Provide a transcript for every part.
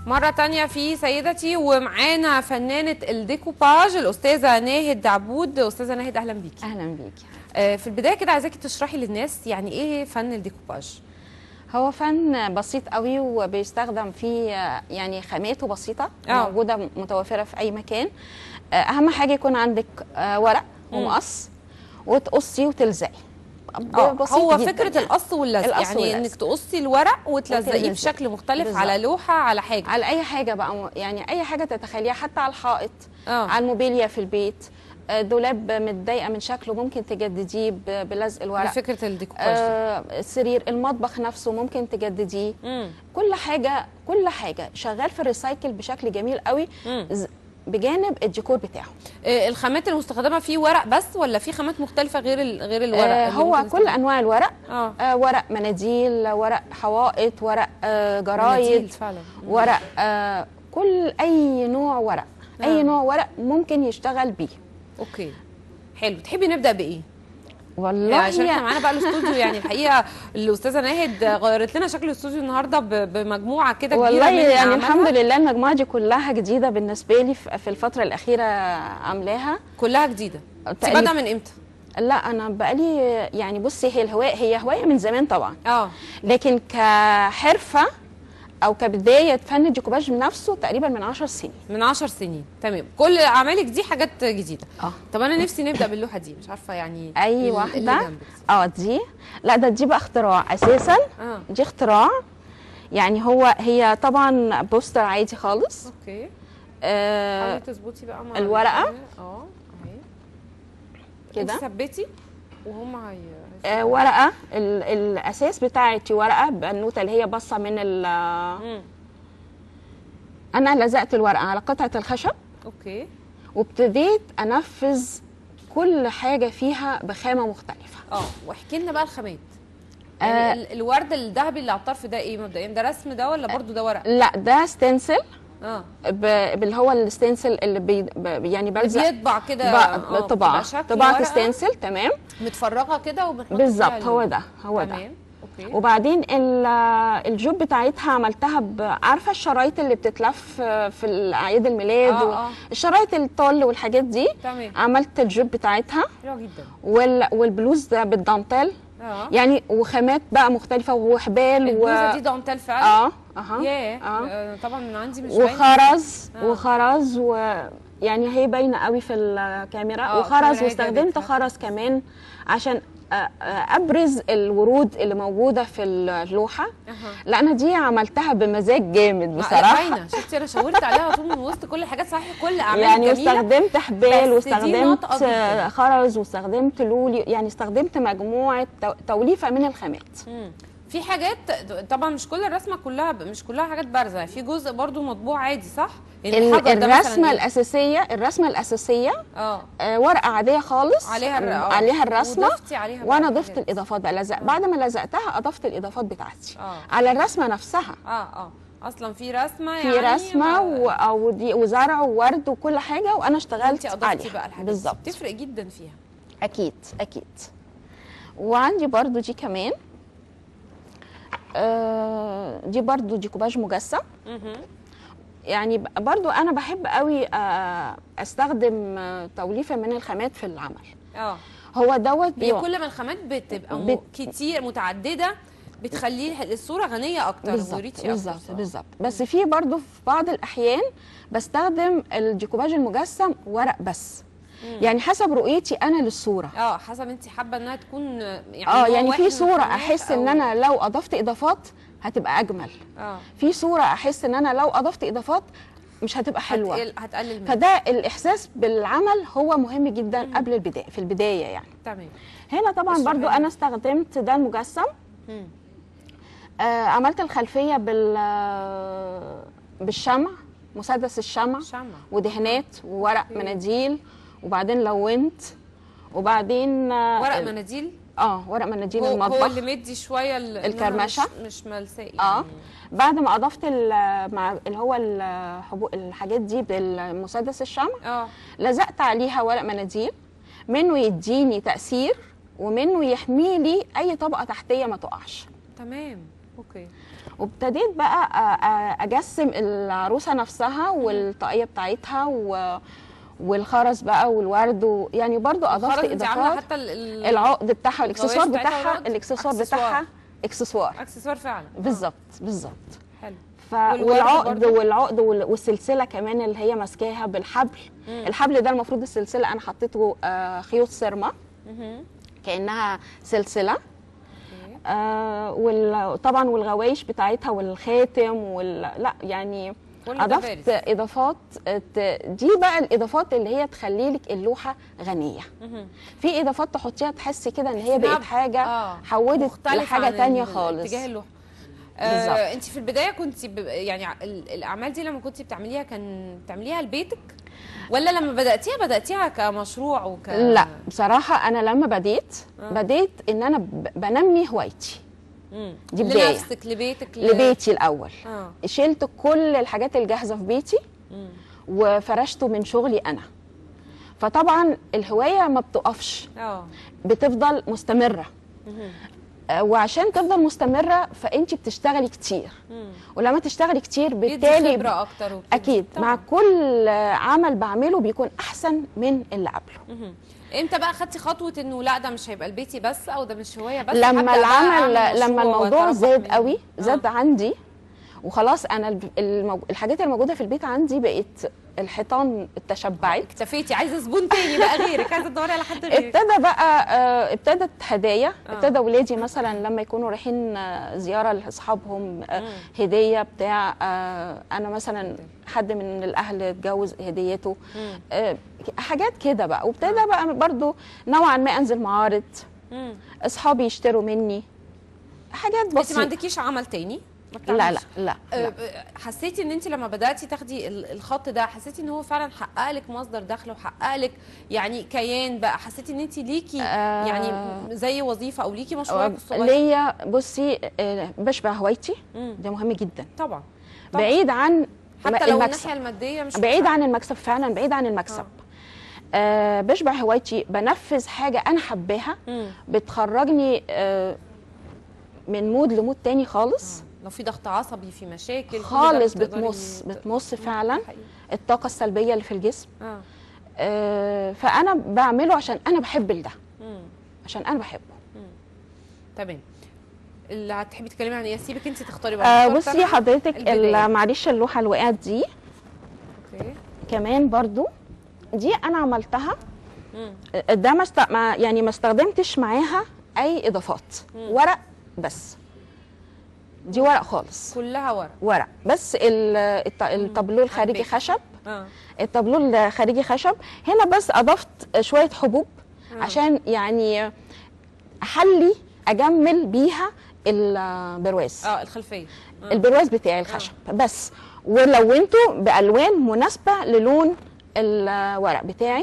مرة تانية في سيدتي ومعانا فنانة الديكوباج الأستاذة ناهد عبود أستاذة ناهد أهلا بيكي اهلا بيكي آه، في البداية كده عايزاكي تشرحي للناس يعني إيه فن الديكوباج هو فن بسيط قوي وبيستخدم فيه آه، يعني خاماته بسيطه آه. موجوده متوفره في اي مكان آه، اهم حاجه يكون عندك آه، ورق مم. ومقص وتقصي وتلزقي ب- اه بسيط هو جداً فكرة يعني. القص واللزق القص يعني واللزق. إنك تقصي الورق وتلزقيه وتلزقيه. بشكل مختلف بالظبط. على لوحة على حاجة على اي حاجه بقى يعني اي حاجه تتخيليها حتى على الحائط اه على الموبيليا في البيت آه، دولاب متضايقه من شكله ممكن تجدديه ب- بلزق الورق فكرة الديكوباج دي. آه، السرير المطبخ نفسه ممكن تجدديه مم. كل حاجه كل حاجه شغال في الريسايكل بشكل جميل قوي مم. ز- بجانب الديكور بتاعه آه، الخامات المستخدمة فيه ورق بس ولا في خامات مختلفة غير ال- غير الورق آه اللي هو ممكن كل نستخدمه؟ انواع الورق اه آه ورق مناديل ورق حوائط ورق آه مناديل جرايد فعلا ورق آه كل اي نوع ورق اي آه. نوع ورق ممكن يشتغل بيه اوكي حلو تحبي نبدا بايه والله يعني عشان احنا يا- معانا بقى الاستوديو يعني الحقيقه الاستاذه ناهد غيرت لنا شكل الاستوديو النهارده ب- بمجموعه كده كبيره والله من يعني أعمالها. الحمد لله المجموعه دي كلها جديده بالنسبه لي في في الفتره الاخيره عاملاها كلها جديده انت تقريبا- بادئه من امتى لا انا بقالي يعني بصي هي الهوايه هي هوايه من زمان طبعا اه لكن كحرفه او كبدايه فن الديكوباج نفسه تقريبا من 10 سنين من 10 سنين تمام كل اعمالك دي حاجات جديده اه طب انا نفسي نبدا باللوحه دي مش عارفه يعني اي ال- اللي واحده جنبك دي. اه دي لا ده دي بقى اختراع اساسا اه دي اختراع يعني هو هي طبعا بوستر عادي خالص اوكي آه حاولي تظبطي بقى مع الورقة. اه اهي كده. انت ثبتي وهم هي آه ورقه ال الاساس بتاعتي ورقه بنوته اللي هي باصه من ال مم. انا لزقت الورقه على قطعه الخشب اوكي وابتديت انفذ كل حاجه فيها بخامه مختلفه اه واحكي لنا بقى الخامات آه. يعني ال- الورد الذهبي اللي على الطرف ده ايه مبدئيا ده رسم ده ولا برضو ده ورق لا ده ستنسل اه ب- باللي هو الستنسل اللي بي ب- يعني بلزق بيطبع كده ب- آه، طباعه بيبقى شكل طباعه ورقة ستنسل تمام متفرغه كده وبنحط فيها بالظبط ال- هو ده هو ده تمام اوكي وبعدين ال- الجوب بتاعتها عملتها ب- عارفه الشرايط اللي بتتلف في اعياد الميلاد اه و- اه الشرايط الطل والحاجات دي تمام عملت الجوب بتاعتها حلوه جدا وال والبلوز ده بالدانتيل اه يعني وخامات بقى مختلفه وحبال و البلوزه دي دانتيل فعلا اه اها ياه آه. آه، طبعا من عندي مش باينة. وخرز آه. وخرز و يعني هي باينه قوي في الكاميرا آه، وخرز الكاميرا هي واستخدمت جابتها. خرز كمان عشان أ- أ- ابرز الورود اللي موجوده في اللوحه اها لان دي عملتها بمزاج جامد لا، بصراحه باينه شفتي انا شاورت عليها طول من وسط كل الحاجات صحيح كل اعمال يعني جميله واستخدمت حبال بس دي واستخدمت ناطقة جداً. خرز واستخدمت لولي يعني استخدمت مجموعه تو- توليفه من الخامات مم. في حاجات طبعا مش كل الرسمه كلها مش كلها حاجات بارزه يعني في جزء برضو مطبوع عادي صح يعني ال- الحجر ده مثلاً الرسمه إيه؟ الاساسيه الرسمه الاساسيه اه آه، ورقه عاديه خالص عليها الر- آه. عليها الرسمه وضفتي عليها بقى وانا الحاجات. ضفت الاضافات بقى لزق بعد ما لزقتها اضفت الاضافات بتاعتي اه على الرسمه نفسها اه اه اصلا في رسمه في يعني رسمه و... أو دي وزرع وورد وكل حاجه وانا انت اشتغلت اضفتي عليها بقى الحاجات بالظبط دي. تفرق جدا فيها اكيد اكيد وعندي برضو دي كمان آه دي برضو ديكوباج مجسم مهم. يعني ب- برضو انا بحب قوي آه استخدم آه، توليفه من الخامات في العمل اه هو دوت هي بيو- كل ما الخامات بتبقى م... بت- كتير متعدده بتخلي الصوره غنيه اكتر بالظبط وريتشي أكتر، بالظبط صح؟ بالظبط بس في برضو في بعض الاحيان بستخدم الديكوباج المجسم ورق بس مم. يعني حسب رؤيتي انا للصوره اه حسب انت حابه انها تكون يعني اه نوع يعني واحد من في صوره الخامات احس ان أو- انا لو اضفت اضافات هتبقى اجمل اه في صوره احس ان انا لو اضفت اضافات مش هتبقى حلوه هتقل... هتقلل منها فده الاحساس بالعمل هو مهم جدا قبل البدايه في البدايه يعني تمام هنا طبعا الصورة برضو هنا. انا استخدمت ده المجسم مم. آه عملت الخلفيه بال آه، بالشمع مسدس الشمع شمع ودهانات وورق أوكي. مناديل وبعدين لونت وبعدين آه، ورق ال- مناديل اه ورق مناديل هو, هو المطبخ اللي مدي شويه ال- إنها الكرمشة. مش, مش ملساء يعني. اه بعد ما اضفت ال- مع اللي هو الحبو- الحاجات دي بالمسدس الشمع اه لزقت عليها ورق مناديل منه يديني تأثير ومنه يحمي لي اي طبقه تحتيه ما تقعش تمام اوكي وابتديت بقى أ- أ- اجسم العروسه نفسها والطاقيه بتاعتها و... والخرز بقى والورد و... يعني برضو اضفت خلاص انت عامله اضافات حتى ال- ال- العقد بتاعها والاكسسوار الغوايش بتاعتها بتاعها والعقد؟ الاكسسوار أكسسوار. بتاعها اكسسوار اكسسوار فعلا بالظبط بالظبط حلو ف... والورد والعقد برضو؟ والعقد وال- والسلسله كمان اللي هي ماسكاها بالحبل مم. الحبل ده المفروض السلسله انا حطيته آه، خيوط سيرما مهم. كانها سلسله اوكي. آه وطبعا والغوايش بتاعتها والخاتم وال... لا يعني كل ده اضفت فارس. اضافات ت- دي بقى الاضافات اللي هي تخلي لك اللوحه غنيه مهم. في اضافات تحطيها تحسي كده ان هي إنها بقت حاجه آه، حودت مختلف لحاجه عن تانية ال- خالص اتجاه اللوحه بالظبط. آه انت في البدايه كنت ب... يعني ع- ال- الاعمال دي لما كنت بتعمليها كان بتعمليها لبيتك ولا لما بداتيها بداتيها كمشروع وك لا بصراحه انا لما بديت آه. بديت ان انا ب- بنمي هوايتي مم. دي بداية. لنفسك لبيتك ل... لبيتي الاول اه شلت كل الحاجات الجاهزه في بيتي مم. وفرشته من شغلي انا فطبعا الهوايه ما بتقفش اه بتفضل مستمره مهم. آه، وعشان تفضل مستمره فانت بتشتغلي كتير مم. ولما تشتغلي كتير بيدي بالتالي خبره اكتر وكده. اكيد طبعاً. مع كل آه، عمل بعمله بيكون احسن من اللي قبله مهم. امتى بقى خدتي خطوه انه لا ده مش هيبقى لبيتي بس او ده مش هوايه بس لما هبدأ بقى العمل أعمل لما مشروع الموضوع وأتربح زاد منه. قوي آه. زاد عندي وخلاص انا الب- الموج... الحاجات الموجوده في البيت عندي بقت الحيطان اتشبعت اكتفيتي عايزه زبون تاني بقى غيرك عايزه تدوري على حد غيرك ابتدى بقى آه، ابتدت هدايا آه. ابتدى ولادي مثلا لما يكونوا رايحين آه، زياره لاصحابهم آه، مم. هديه بتاع آه، انا مثلا حد من الاهل اتجوز هديته مم. آه، حاجات كده بقى وابتدى بقى برضو نوعا ما انزل معارض مم. اصحابي يشتروا مني حاجات انت ما بسيطه عندكيش عمل تاني ما لا لا بتعمليش. لا, آه، لا. حسيتي ان انت لما بداتي تاخدي ال- الخط ده حسيتي ان هو فعلا حقق لك مصدر دخل وحقق لك يعني كيان بقى حسيتي ان انت ليكي آه. يعني زي وظيفه او ليكي مشروعك الصغير ليا بصي آه، بشبع هوايتي مم. ده مهم جدا طبعا طبعاً. بعيد عن حتى لو المكسب الناحيه الماديه مش بعيد عن المكسب فعلا بعيد عن المكسب آه بشبع هوايتي بنفذ حاجه انا حباها مم. بتخرجني آه من مود لمود تاني خالص لو في ضغط عصبي في مشاكل كل ده خالص بتقدري بتمص ت- بتمص فعلا حقيقي. الطاقه السلبيه اللي في الجسم اه آه فانا بعمله عشان انا بحب ده مم. عشان انا بحبه تمام اللي هتحبي تتكلمي عن ايه سيبك انت تختاري بقى آه اخترت بصي أنا؟ حضرتك البداية. ال- معلش اللوحه اللي وقعت دي اوكي كمان برضو دي انا عملتها مم. ده ما, است... ما يعني ما استخدمتش معاها اي اضافات مم. ورق بس دي ورق خالص كلها ورق ورق بس ال- الط- الطابلوه الخارجي حبيت. خشب اه الطابلوه الخارجي خشب هنا بس اضفت شويه حبوب آه. عشان يعني احلي اجمل بيها البرواز اه الخلفيه آه. البرواز بتاعي الخشب بس ولونته بالوان مناسبه للون الورق بتاعي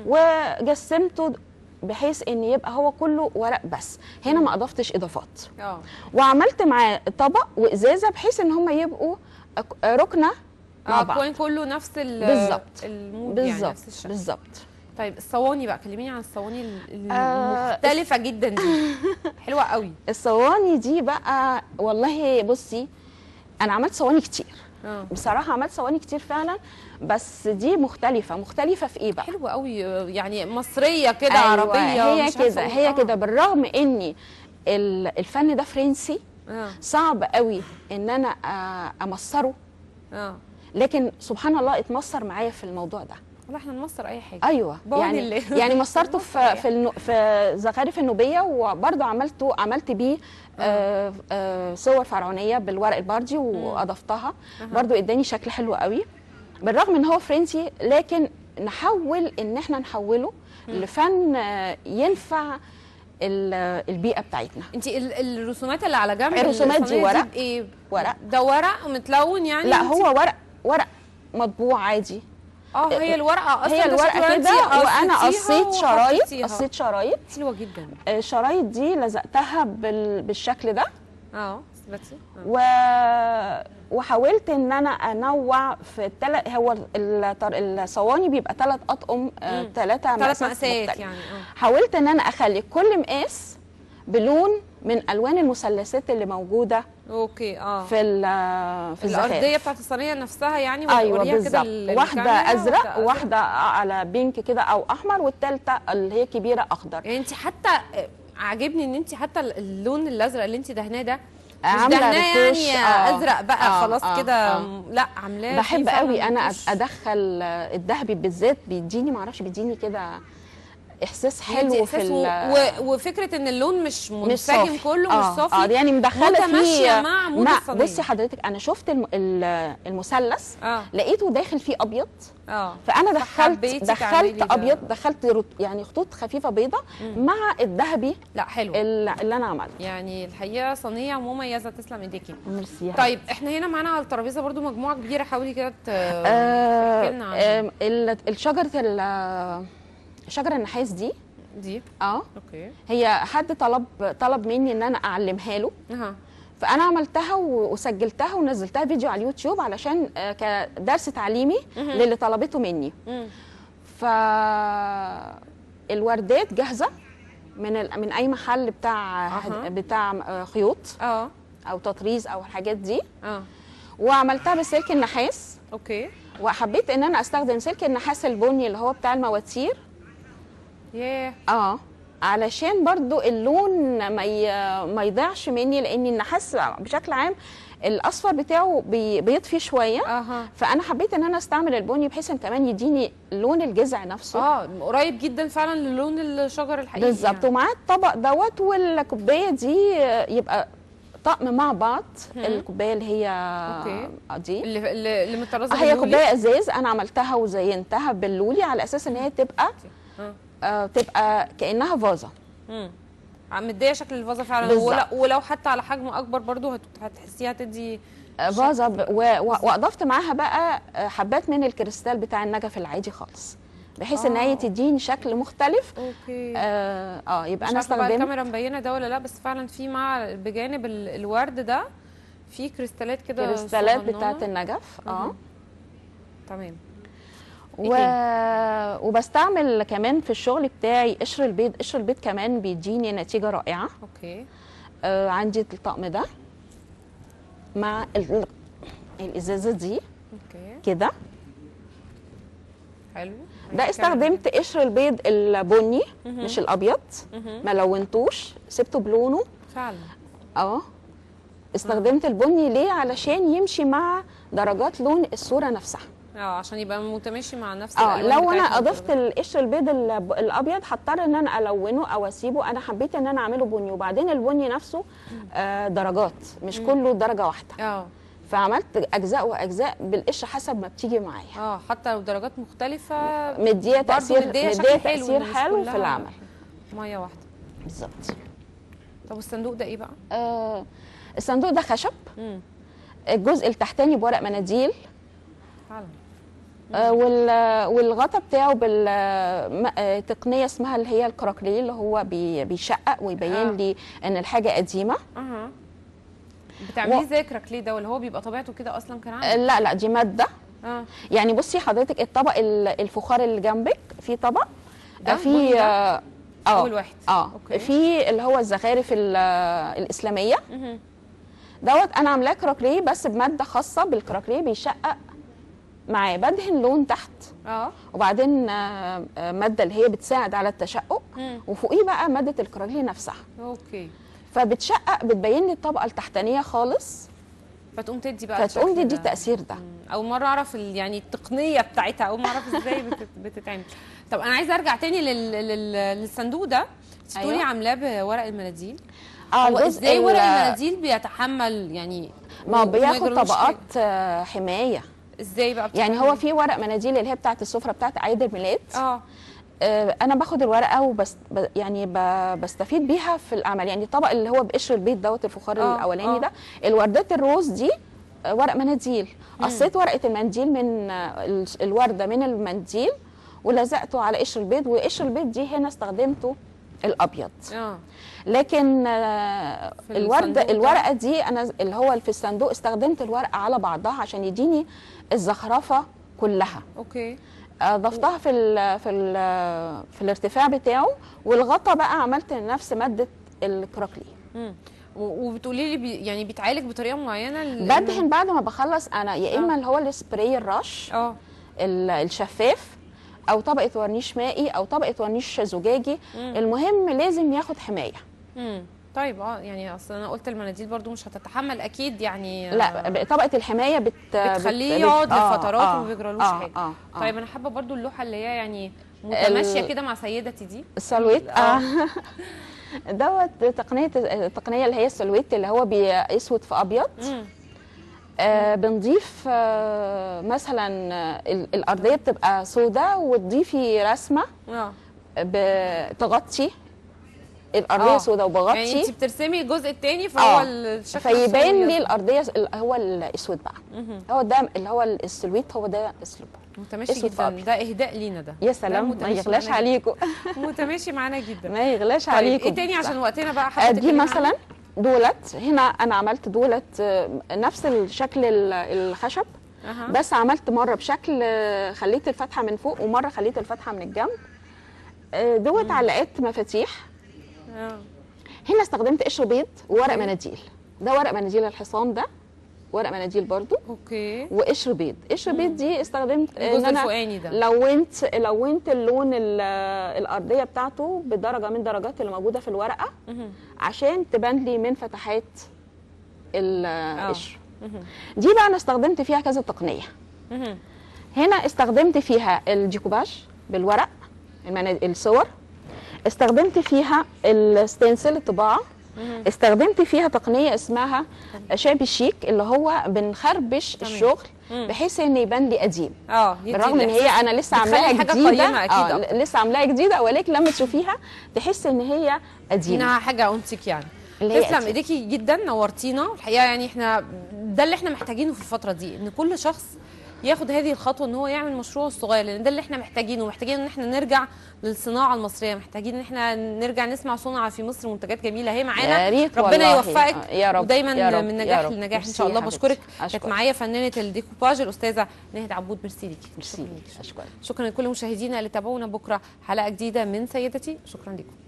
وجسمته بحيث ان يبقى هو كله ورق بس هنا ما اضفتش اضافات اه وعملت معاه طبق وازازه بحيث ان هم يبقوا أك- ركنه مع اه بعض كون كله نفس ال بالظبط. المود يعني بالظبط نفس الشكل بالظبط طيب الصواني بقى كلميني عن الصواني ال- آه، المختلفه جدا دي حلوه قوي الصواني دي بقى والله بصي انا عملت صواني كتير اه بصراحه عملت صواني كتير فعلا بس دي مختلفه مختلفه في ايه بقى حلوه قوي يعني مصريه كده أيوة عربيه هي مش عارفة كده أقول- هي آه. كده بالرغم اني ال- الفن ده فرنسي اه صعب قوي ان انا آه، امصره اه لكن سبحان الله اتمصر معايا في الموضوع ده والله احنا نمصر اي حاجه ايوه بعون يعني الله. يعني مصرته نمصر في أي في النو في زخارف النوبيه وبرضه عملته عملت بيه آه آه صور فرعونيه بالورق البردي واضفتها برضه اداني شكل حلو قوي بالرغم ان هو فرنسي لكن نحول ان احنا نحوله لفن آه، ينفع ال- البيئه بتاعتنا انت ال- الرسومات اللي على جنب الرسومات دي الصينية ورق. بايه ورق. ده ورق متلون يعني لا انت- هو ورق ورق مطبوع عادي اه هي الورقه اصلا هي ده الورقه شكله كده انتي وانا قصيتيها قصيت شرايط وحطيتيها. قصيت شرايط حلوه جدا الشرايط دي لزقتها بال... بالشكل ده اه اثبتي آه. و... وحاولت ان انا انوع في التل... هو الطر... الصواني بيبقى ثلاث اطقم ثلاثه ثلاث مقاسات يعني اه حاولت ان انا اخلي كل مقاس بلون من الوان المثلثات اللي موجوده اوكي اه في ال- في الارضيه الزخارف بتاعت الصينيه نفسها يعني ايوه وريها كده بالظبط لل- واحده للكاميرا، ازرق واحدة وواحده على بينك كده او احمر والثالثه اللي هي كبيره اخضر يعني انت حتى آه، عاجبني ان انت حتى اللون الازرق اللي انت دهناه ده مش عاملة دهناه ريتوش، يعني آه، ازرق بقى آه، خلاص آه، كده آه. م- لا عاملاه بحب فيه فعلاً قوي انا ريتوش. أد- ادخل الذهبي بالذات بيديني معرفش بيديني كده احساس يدي حلو في إحساس و... ال- و... وفكره ان اللون مش مش منسجم صافي كله آه، مش صافي اه يعني مدخله متماشية فيه مع مود مع- الصينية. بصي حضرتك انا شفت الم... ال- المثلث اه لقيته داخل فيه ابيض اه فانا دخلت فحبيتي تعملي دخلت ده. ابيض دخلت رط- يعني خطوط خفيفه بيضه مع الذهبي لا حلو اللي اللي انا عملته يعني الحقيقه صينيه مميزه تسلم ايديكي ميرسي يا طيب احنا هنا معانا على الترابيزه برضو مجموعه كبيره حاولي كده ت... آه تحكي لنا عنها. آه ال- الشجره ال- شجره النحاس دي دي اه اوكي هي حد طلب طلب مني ان انا اعلمها له اها فانا عملتها و- وسجلتها ونزلتها فيديو على اليوتيوب علشان آه، كدرس تعليمي مهم. للي طلبته مني مم. ف الوردات جاهزه من ال... من اي محل بتاع أها. بتاع آه، خيوط اه او تطريز او الحاجات دي اه وعملتها بسلك النحاس اوكي وحبيت ان انا استخدم سلك النحاس البني اللي هو بتاع المواتير ياه اه علشان برضو اللون ما ي... ما يضيعش مني لان النحاس بشكل عام الاصفر بتاعه بي... بيطفي شويه اها فانا حبيت ان انا استعمل البني بحيث ان كمان يديني لون الجذع نفسه اه قريب جدا فعلا للون الشجر الحقيقي بالظبط يعني. ومعاه الطبق دوت والكوبايه دي يبقى طقم مع بعض مم. الكوبايه اللي هي أوكي. دي اللي اللي, اللي متطرزه هي باللولي. كوبايه ازاز انا عملتها وزينتها باللولي على اساس ان هي تبقى اه آه تبقى كانها فازه امم مديه شكل الفازه فعلا بالظبط. ولو, ولو حتى على حجم اكبر برضو هت- هتحسيها تدي آه، فازه ب- و- و- واضفت معاها بقى آه، حبات من الكريستال بتاع النجف العادي خالص بحيث ان هي آه. تديني شكل مختلف اوكي اه, آه يبقى مش انا عارفه بقى استخدمت الكاميرا مبينه ده ولا لا بس فعلا في مع بجانب ال- الورد ده في كريستالات كده كريستالات صغننة. بتاعت النجف اه مهم. تمام إيه و... وبستعمل كمان في الشغل بتاعي قشر البيض قشر البيض كمان بيديني نتيجه رائعه اوكي آه عندي الطقم ده مع ال... الازازه دي اوكي كده حلو ده استخدمت قشر البيض البني مهم. مش الابيض مهم. ما لونتوش سبته بلونه فعلا اه استخدمت البني ليه علشان يمشي مع درجات لون الصوره نفسها اه عشان يبقى متماشي مع نفس اه الألوان لو انا بتاعتنا اضفت القشر البيض الب- الابيض هضطر ان انا الونه او اسيبه انا حبيت ان انا اعمله بني وبعدين البني نفسه آه درجات مش كله درجه واحده اه فعملت اجزاء واجزاء بالقشر حسب ما بتيجي معايا اه حتى لو درجات مختلفه مديه برضو تاثير مدية مديه شكل حلو تاثير إن مش حلو كلها في العمل ميه واحده بالظبط طب والصندوق ده ايه بقى؟ آه الصندوق ده خشب امم الجزء التحتاني بورق مناديل فعلا آه، وال- والغطا بتاعه بالتقنيه اسمها اللي هي الكراكليه اللي هو بي- بيشقق ويبين آه. لي ان الحاجه قديمه اها بتعمليه و- زي كراكليه ده ولا هو بيبقى طبيعته كده اصلا كان آه، عندك؟ لا لا دي ماده اه يعني بصي حضرتك الطبق ال- الفخار اللي جنبك في طبق ده آه، في البني ده؟ اه آه، اول واحد اه أوكي. في اللي هو الزخارف ال- الاسلاميه مهم. دوت انا عاملاه كراكليه بس بماده خاصه بالكراكليه بيشقق معاه بدهن لون تحت اه وبعدين آه، آه، ماده اللي هي بتساعد على التشقق مم. وفوقيه بقى ماده الكراكليه نفسها اوكي فبتشقق بتبين لي الطبقه التحتانيه خالص فتقوم تدي بقى فتقوم الشكل تدي ده. التاثير ده مم. اول مره اعرف ال- يعني التقنيه بتاعتها اول مره اعرف ازاي بتت- بتتعمل طب انا عايزه ارجع تاني لل... لل... للصندوق ده أنت بتقولي أيوة. عاملاه بورق المناديل اه هو الجزء ازاي ورق ال- المناديل بيتحمل يعني ما هو وما بياخد يجرالوش طبقات حاجة؟ آه، حمايه ازاي بقى يعني بتتعمل؟ هو في ورق مناديل اللي هي بتاعه السفره بتاعه عيد الميلاد اه آه، انا باخد الورقه وبس ب- يعني ب- بستفيد بيها في العمل يعني الطبق اللي هو بقشر البيض دوت الفخار آه، الاولاني آه. ده الوردات الروز دي آه، ورق مناديل قصيت ورقه المنديل من آه، ال- الورده من المنديل ولزقته على قشر البيض وقشر البيض دي هنا استخدمته الابيض اه لكن آه، في الورده الصندوق ده؟ الورقه دي انا اللي هو في الصندوق استخدمت الورقه على بعضها عشان يديني الزخرفه كلها اوكي ضفتها في ال في ال في الارتفاع بتاعه والغطا بقى عملت نفس ماده الكراكلي مم. و- وبتقولي لي بي يعني بيتعالج بطريقه معينه ل- بدهن بعد ما بخلص انا يا اما آه. اللي هو السبراي الرش اه ال- الشفاف او طبقه ورنيش مائي او طبقه ورنيش زجاجي مم. المهم لازم ياخد حمايه مم. طيب اه يعني اصل انا قلت المناديل برضو مش هتتحمل اكيد يعني لا ب- طبقه الحمايه بت بتخليه بت- يقعد بت- آه، لفترات آه، وما بيجرالوش آه، حاجه آه، آه. طيب انا حابه برضو اللوحه اللي هي يعني متماشيه ال- كده مع سيدتي دي السلويت اه دوت تقنيه التقنيه اللي هي السلويت اللي هو بيسود في ابيض مم. آه بنضيف آه مثلا آه، ال- الارضيه بتبقى سوداء وتضيفي رسمه اه بتغطي الارضيه آه. سوداء يعني وبغطي انت بترسمي الجزء الثاني فهو آه. الشكل فيبان نفسه لي الارضيه ال- هو الاسود بقى مهم. هو ده اللي هو السلويت هو ده اسلوب متماشي أسود في جدا أبيض. ده اهداء لينا ده يا ده سلام ما متماشي يغلاش معانا عليكم جداً. متماشي معانا جدا ما يغلاش طيب عليكم ايه تاني عشان وقتنا بقى آه، حابه دي تتكلمي عنه؟ مثلا دولت هنا انا عملت دولت آه، نفس الشكل ال- الخشب أها. بس عملت مره بشكل آه، خليت الفتحه من فوق ومره خليت الفتحه من الجنب آه، دوت علقات مفاتيح آه. هنا استخدمت قشر بيض وورق أوكي. مناديل ده ورق مناديل الحصان ده ورق مناديل برضو اوكي وقشر بيض قشر بيض دي استخدمت ان الجزء انا الفوقاني ده لونت لونت اللون ال- الارضيه بتاعته بدرجه من درجات اللي موجوده في الورقه مهم. عشان تبان لي من فتحات القشر مهم. دي بقى انا استخدمت فيها كذا تقنيه مهم. هنا استخدمت فيها الديكوباج بالورق المنا- الصور استخدمت فيها الستنسل الطباعه مهم. استخدمت فيها تقنيه اسمها شابي شيك اللي هو بنخربش تمام. الشغل مم. بحيث ان يبان لي قديم اه يدي بالرغم ان هي الإحساس. انا لسه بتخلي عاملاها حاجة جديده قيمة أكيد آه أكتر. لسه عاملاها جديده ولكن لما تشوفيها تحس ان هي قديمه انها حاجه اونتيك يعني اللي هي تسلم قديمة. ايديكي جدا نورتينا الحقيقه يعني احنا ده اللي احنا محتاجينه في الفتره دي ان كل شخص ياخد هذه الخطوه ان هو يعمل مشروعه الصغير لان ده اللي احنا محتاجينه محتاجين ان احنا نرجع للصناعه المصريه محتاجين ان احنا نرجع نسمع صنع في مصر منتجات جميله هي معانا يا ريت ربنا والله. يوفقك آه، يا رب ودايما يا رب من يا نجاح رب. لنجاح ان ميرسي شاء الله يا بشكرك حبيبتي. كانت أشكرك. معايا فنانه الديكوباج الاستاذه نهد عبود ميرسي ليكي ميرسي شكرا ليكي اشكرك شكرا لكل مشاهدينا اللي تابعونا بكره حلقه جديده من سيدتي شكرا لكم